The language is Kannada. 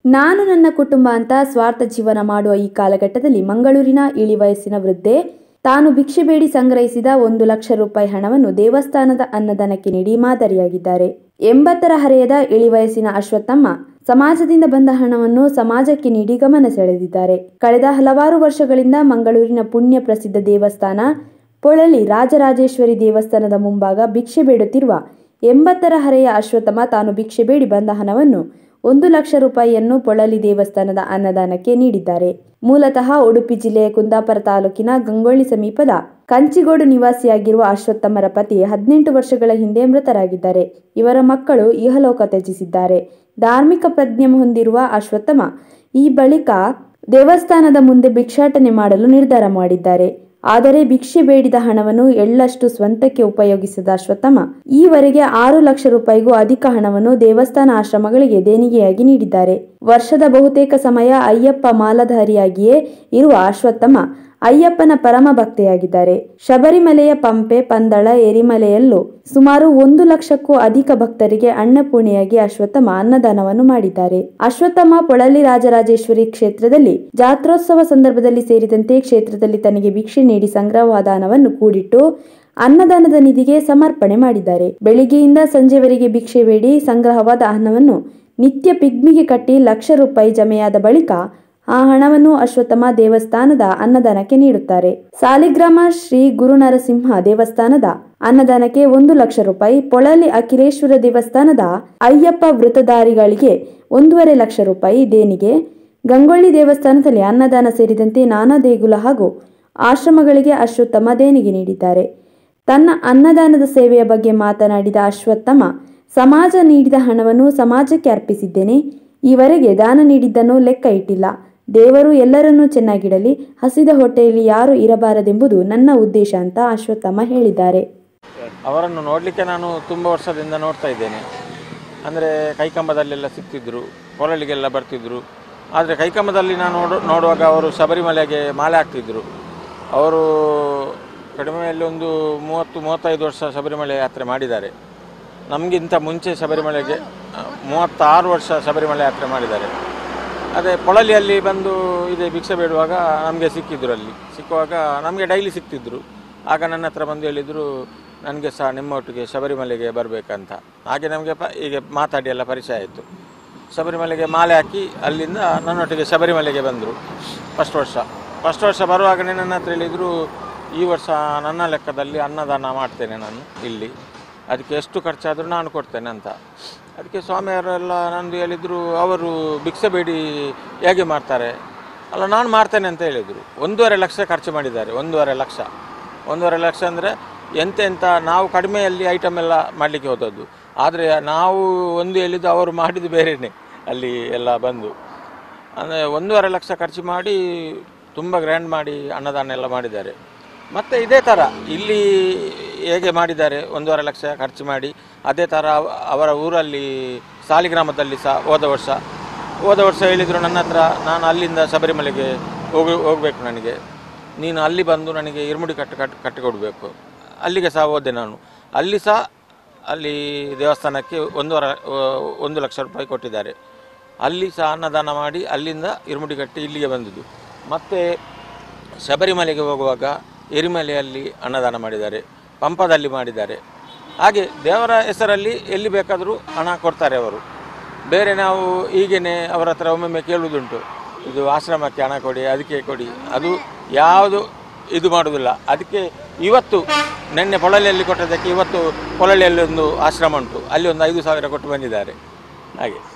ನಾನು ನನ್ನ ಕುಟುಂಬ ಅಂತ ಸ್ವಾರ್ಥ ಜೀವನ ಮಾಡುವ ಈ ಕಾಲಘಟ್ಟದಲ್ಲಿ ಮಂಗಳೂರಿನ ಇಳಿ ವಯಸ್ಸಿನ ವೃದ್ಧೆ ತಾನು ಭಿಕ್ಷೆ ಬೇಡಿ ಸಂಗ್ರಹಿಸಿದ ಒಂದು ಲಕ್ಷ ರೂಪಾಯಿ ಹಣವನ್ನು ದೇವಸ್ಥಾನದ ಅನ್ನದಾನಕ್ಕೆ ನೀಡಿ ಮಾದರಿಯಾಗಿದ್ದಾರೆ ಎಂಬತ್ತರ ಹರೆಯದ ಇಳಿ ವಯಸ್ಸಿನ ಅಶ್ವತ್ಥಮ್ಮ ಸಮಾಜದಿಂದ ಬಂದ ಹಣವನ್ನು ಸಮಾಜಕ್ಕೆ ನೀಡಿ ಗಮನ ಸೆಳೆದಿದ್ದಾರೆ ಕಳೆದ ಹಲವಾರು ವರ್ಷಗಳಿಂದ ಮಂಗಳೂರಿನ ಪುಣ್ಯ ಪ್ರಸಿದ್ಧ ದೇವಸ್ಥಾನ ಪೊಳಲಿ ರಾಜರಾಜೇಶ್ವರಿ ದೇವಸ್ಥಾನದ ಮುಂಭಾಗ ಭಿಕ್ಷೆ ಬೇಡುತ್ತಿರುವ ಎಂಬತ್ತರ ಹರೆಯ ಅಶ್ವತ್ಥಮ್ಮ ತಾನು ಭಿಕ್ಷೆ ಬೇಡಿ ಬಂದ ಹಣವನ್ನು ಒಂದು ಲಕ್ಷ ರೂಪಾಯಿಯನ್ನು ಪೊಳಲಿ ದೇವಸ್ಥಾನದ ಅನ್ನದಾನಕ್ಕೆ ನೀಡಿದ್ದಾರೆ ಮೂಲತಃ ಉಡುಪಿ ಜಿಲ್ಲೆಯ ಕುಂದಾಪುರ ತಾಲೂಕಿನ ಗಂಗೊಳ್ಳಿ ಸಮೀಪದ ಕಂಚಿಗೋಡು ನಿವಾಸಿಯಾಗಿರುವ ಅಶ್ವತ್ಥಮ್ಮರ ಪತಿ ಹದಿನೆಂಟು ವರ್ಷಗಳ ಹಿಂದೆ ಮೃತರಾಗಿದ್ದಾರೆ ಇವರ ಮಕ್ಕಳು ಇಹಲೋಕ ತ್ಯಜಿಸಿದ್ದಾರೆ ಧಾರ್ಮಿಕ ಪ್ರಜ್ಞೆ ಹೊಂದಿರುವ ಅಶ್ವತ್ಥಮ್ಮ ಈ ಬಳಿಕ ದೇವಸ್ಥಾನದ ಮುಂದೆ ಭಿಕ್ಷಾಟನೆ ಮಾಡಲು ನಿರ್ಧಾರ ಮಾಡಿದ್ದಾರೆ ಆದರೆ ಭಿಕ್ಷೆ ಬೇಡಿದ ಹಣವನ್ನು ಎಳ್ಳಷ್ಟು ಸ್ವಂತಕ್ಕೆ ಉಪಯೋಗಿಸಿದ ಅಶ್ವತ್ಥಮ್ಮ ಈವರೆಗೆ ಆರು ಲಕ್ಷ ರೂಪಾಯಿಗೂ ಅಧಿಕ ಹಣವನ್ನು ದೇವಸ್ಥಾನ ಆಶ್ರಮಗಳಿಗೆ ದೇಣಿಗೆಯಾಗಿ ನೀಡಿದ್ದಾರೆ ವರ್ಷದ ಬಹುತೇಕ ಸಮಯ ಅಯ್ಯಪ್ಪ ಮಾಲಧಾರಿಯಾಗಿಯೇ ಇರುವ ಅಶ್ವತ್ಥಮ್ಮ ಅಯ್ಯಪ್ಪನ ಪರಮ ಭಕ್ತೆಯಾಗಿದ್ದಾರೆ ಶಬರಿಮಲೆಯ ಪಂಪೆ ಪಂದಳ ಎರಿಮಲೆಯಲ್ಲೂ ಸುಮಾರು ಒಂದು ಲಕ್ಷಕ್ಕೂ ಅಧಿಕ ಭಕ್ತರಿಗೆ ಅನ್ನಪೂರ್ಣೆಯಾಗಿ ಅಶ್ವತ್ಥಮ್ಮ ಅನ್ನದಾನವನ್ನು ಮಾಡಿದ್ದಾರೆ ಅಶ್ವತ್ಥಮ್ಮ ಪೊಳಲಿ ರಾಜರಾಜೇಶ್ವರಿ ಕ್ಷೇತ್ರದಲ್ಲಿ ಜಾತ್ರೋತ್ಸವ ಸಂದರ್ಭದಲ್ಲಿ ಸೇರಿದಂತೆ ಕ್ಷೇತ್ರದಲ್ಲಿ ತನಗೆ ಭಿಕ್ಷೆ ನೀಡಿ ಸಂಗ್ರಹವಾದ ಹಣವನ್ನು ಕೂಡಿಟ್ಟು ಅನ್ನದಾನದ ನಿಧಿಗೆ ಸಮರ್ಪಣೆ ಮಾಡಿದ್ದಾರೆ ಬೆಳಿಗ್ಗೆಯಿಂದ ಸಂಜೆವರೆಗೆ ಭಿಕ್ಷೆ ಬೇಡಿ ಸಂಗ್ರಹವಾದ ಹಣವನ್ನು ನಿತ್ಯ ಪಿಗ್ಮಿಗೆ ಕಟ್ಟಿ ಲಕ್ಷ ರೂಪಾಯಿ ಜಮೆಯಾದ ಬಳಿಕ ಆ ಹಣವನ್ನು ಅಶ್ವತ್ಥಮ್ಮ ದೇವಸ್ಥಾನದ ಅನ್ನದಾನಕ್ಕೆ ನೀಡುತ್ತಾರೆ ಸಾಲಿಗ್ರಾಮ ಶ್ರೀ ಗುರುನರಸಿಂಹ ದೇವಸ್ಥಾನದ ಅನ್ನದಾನಕ್ಕೆ ಒಂದು ಲಕ್ಷ ರೂಪಾಯಿ ಪೊಳಲಿ ಅಖಿಲೇಶ್ವರ ದೇವಸ್ಥಾನದ ಅಯ್ಯಪ್ಪ ವೃತಧಾರಿಗಳಿಗೆ ಒಂದೂವರೆ ಲಕ್ಷ ರೂಪಾಯಿ ದೇಣಿಗೆ ಗಂಗೊಳ್ಳಿ ದೇವಸ್ಥಾನದಲ್ಲಿ ಅನ್ನದಾನ ಸೇರಿದಂತೆ ನಾನಾ ದೇಗುಲ ಹಾಗೂ ಆಶ್ರಮಗಳಿಗೆ ಅಶ್ವತ್ಥಮ್ಮ ದೇಣಿಗೆ ನೀಡಿದ್ದಾರೆ ತನ್ನ ಅನ್ನದಾನದ ಸೇವೆಯ ಬಗ್ಗೆ ಮಾತನಾಡಿದ ಅಶ್ವತ್ಥಮ್ಮ ಸಮಾಜ ನೀಡಿದ ಹಣವನ್ನು ಸಮಾಜಕ್ಕೆ ಅರ್ಪಿಸಿದ್ದೇನೆ ಈವರೆಗೆ ದಾನ ನೀಡಿದ್ದನ್ನು ಲೆಕ್ಕ ಇಟ್ಟಿಲ್ಲ ದೇವರು ಎಲ್ಲರನ್ನೂ ಚೆನ್ನಾಗಿಡಲಿ ಹಸಿದ ಹೊಟ್ಟೆಯಲ್ಲಿ ಯಾರು ಇರಬಾರದೆಂಬುದು ನನ್ನ ಉದ್ದೇಶ ಅಂತ ಅಶ್ವತ್ಥಮ್ಮ ಹೇಳಿದ್ದಾರೆ ಅವರನ್ನು ನೋಡಲಿಕ್ಕೆ ನಾನು ತುಂಬ ವರ್ಷದಿಂದ ನೋಡ್ತಾ ಇದ್ದೇನೆ ಅಂದರೆ ಕೈಕಂಬದಲ್ಲೆಲ್ಲ ಸಿಗ್ತಿದ್ರು ಕೊರಳಿಗೆಲ್ಲ ಬರ್ತಿದ್ರು ಆದರೆ ಕೈಕಂಬದಲ್ಲಿ ನಾನು ನೋಡು ನೋಡುವಾಗ ಅವರು ಶಬರಿಮಲೆಗೆ ಮಾಲೆ ಹಾಕ್ತಿದ್ರು ಅವರು ಕಡಿಮೆಯಲ್ಲಿ ಒಂದು ಮೂವತ್ತು ಮೂವತ್ತೈದು ವರ್ಷ ಶಬರಿಮಲೆ ಯಾತ್ರೆ ಮಾಡಿದ್ದಾರೆ ನಮಗಿಂತ ಮುಂಚೆ ಶಬರಿಮಲೆಗೆ ಆ, ಮೂವತ್ತಾರು ವರ್ಷ ಶಬರಿಮಲೆ ಯಾತ್ರೆ ಮಾಡಿದ್ದಾರೆ ಅದೇ ಪೊಳಲಿಯಲ್ಲಿ ಬಂದು ಇದೇ ಭಿಕ್ಷೆ ಬೇಡುವಾಗ ನಮಗೆ ಸಿಕ್ಕಿದ್ರು ಅಲ್ಲಿ ಸಿಕ್ಕುವಾಗ ನಮಗೆ ಡೈಲಿ ಸಿಕ್ತಿದ್ರು ಆಗ ನನ್ನ ಹತ್ರ ಬಂದು ಹೇಳಿದರು ನನಗೆ ಸಹ ನಿಮ್ಮೊಟ್ಟಿಗೆ ಶಬರಿಮಲೆಗೆ ಬರಬೇಕಂತ ಹಾಗೆ ನಮಗೆ ಪ ಹೀಗೆ ಮಾತಾಡಿ ಎಲ್ಲ ಪರಿಚಯ ಆಯಿತು ಶಬರಿಮಲೆಗೆ ಮಾಲೆ ಹಾಕಿ ಅಲ್ಲಿಂದ ನನ್ನೊಟ್ಟಿಗೆ ಶಬರಿಮಲೆಗೆ ಬಂದರು ಫಸ್ಟ್ ವರ್ಷ ಫಸ್ಟ್ ವರ್ಷ ಬರುವಾಗಲೇ ನನ್ನ ಹತ್ರ ಹೇಳಿದರು ಈ ವರ್ಷ ನನ್ನ ಲೆಕ್ಕದಲ್ಲಿ ಅನ್ನದಾನ ಮಾಡ್ತೇನೆ ನಾನು ಇಲ್ಲಿ ಅದಕ್ಕೆ ಎಷ್ಟು ಖರ್ಚಾದರೂ ನಾನು ಕೊಡ್ತೇನೆ ಅಂತ ಅದಕ್ಕೆ ಸ್ವಾಮಿಯವರೆಲ್ಲ ನಂದು ಹೇಳಿದರು ಅವರು ಭಿಕ್ಷೆ ಬೇಡಿ ಹೇಗೆ ಮಾಡ್ತಾರೆ ಅಲ್ಲ ನಾನು ಮಾಡ್ತೇನೆ ಅಂತ ಹೇಳಿದರು ಒಂದೂವರೆ ಲಕ್ಷ ಖರ್ಚು ಮಾಡಿದ್ದಾರೆ ಒಂದೂವರೆ ಲಕ್ಷ ಒಂದೂವರೆ ಲಕ್ಷ ಅಂದರೆ ಎಂತ ಎಂತ ನಾವು ಕಡಿಮೆಯಲ್ಲಿ ಐಟಮ್ ಎಲ್ಲ ಮಾಡಲಿಕ್ಕೆ ಹೋದದ್ದು ಆದರೆ ನಾವು ಒಂದು ಹೇಳಿದ್ದು ಅವರು ಮಾಡಿದ್ದು ಬೇರೆಯೇ ಅಲ್ಲಿ ಎಲ್ಲ ಬಂದು ಅಂದರೆ ಒಂದೂವರೆ ಲಕ್ಷ ಖರ್ಚು ಮಾಡಿ ತುಂಬ ಗ್ರ್ಯಾಂಡ್ ಮಾಡಿ ಅನ್ನದಾನ ಎಲ್ಲ ಮಾಡಿದ್ದಾರೆ ಮತ್ತು ಇದೇ ಥರ ಇಲ್ಲಿ ಹೇಗೆ ಮಾಡಿದ್ದಾರೆ ಒಂದೂವರೆ ಲಕ್ಷ ಖರ್ಚು ಮಾಡಿ ಅದೇ ಥರ ಅವ- ಅವರ ಊರಲ್ಲಿ ಸಾಲಿಗ್ರಾಮದಲ್ಲಿ ಸಹ ಹೋದ ವರ್ಷ ಹೋದ ವರ್ಷ ಹೇಳಿದರು ನನ್ನ ಹತ್ರ ನಾನು ಅಲ್ಲಿಂದ ಶಬರಿಮಲೆಗೆ ಹೋಗಿ ಹೋಗಬೇಕು ನನಗೆ ನೀನು ಅಲ್ಲಿ ಬಂದು ನನಗೆ ಇರುಮುಡಿ ಕಟ್ಟು ಕಟ್ಟು ಕಟ್ಟಿಕೊಡ್ಬೇಕು ಅಲ್ಲಿಗೆ ಸಹ ಹೋದೆ ನಾನು ಅಲ್ಲಿ ಸಹ ಅಲ್ಲಿ ದೇವಸ್ಥಾನಕ್ಕೆ ಒಂದೂವರೆ ಒಂದು ಲಕ್ಷ ರೂಪಾಯಿ ಕೊಟ್ಟಿದ್ದಾರೆ ಅಲ್ಲಿ ಸಹ ಅನ್ನದಾನ ಮಾಡಿ ಅಲ್ಲಿಂದ ಇರುಮುಡಿ ಕಟ್ಟಿ ಇಲ್ಲಿಗೆ ಬಂದದ್ದು ಮತ್ತು ಶಬರಿಮಲೆಗೆ ಹೋಗುವಾಗ ಎರಿಮಲೆಯಲ್ಲಿ ಅನ್ನದಾನ ಮಾಡಿದ್ದಾರೆ ಪಂಪದಲ್ಲಿ ಮಾಡಿದ್ದಾರೆ ಹಾಗೆ ದೇವರ ಹೆಸರಲ್ಲಿ ಎಲ್ಲಿ ಬೇಕಾದರೂ ಹಣ ಕೊಡ್ತಾರೆ ಅವರು ಬೇರೆ ನಾವು ಹೀಗೇನೆ ಅವರ ಹತ್ರ ಒಮ್ಮೊಮ್ಮೆ ಕೇಳುವುದುಂಟು ಇದು ಆಶ್ರಮಕ್ಕೆ ಹಣ ಕೊಡಿ ಅದಕ್ಕೆ ಕೊಡಿ ಅದು ಯಾವುದು ಇದು ಮಾಡುವುದಿಲ್ಲ ಅದಕ್ಕೆ ಇವತ್ತು ನಿನ್ನೆ ಪೊಳಲಿಯಲ್ಲಿ ಕೊಟ್ಟದಕ್ಕೆ ಇವತ್ತು ಪೊಳಲಿಯಲ್ಲಿ ಒಂದು ಆಶ್ರಮ ಉಂಟು ಅಲ್ಲಿ ಒಂದು ಐದು ಸಾವಿರ ಕೊಟ್ಟು ಬಂದಿದ್ದಾರೆ ಹಾಗೆ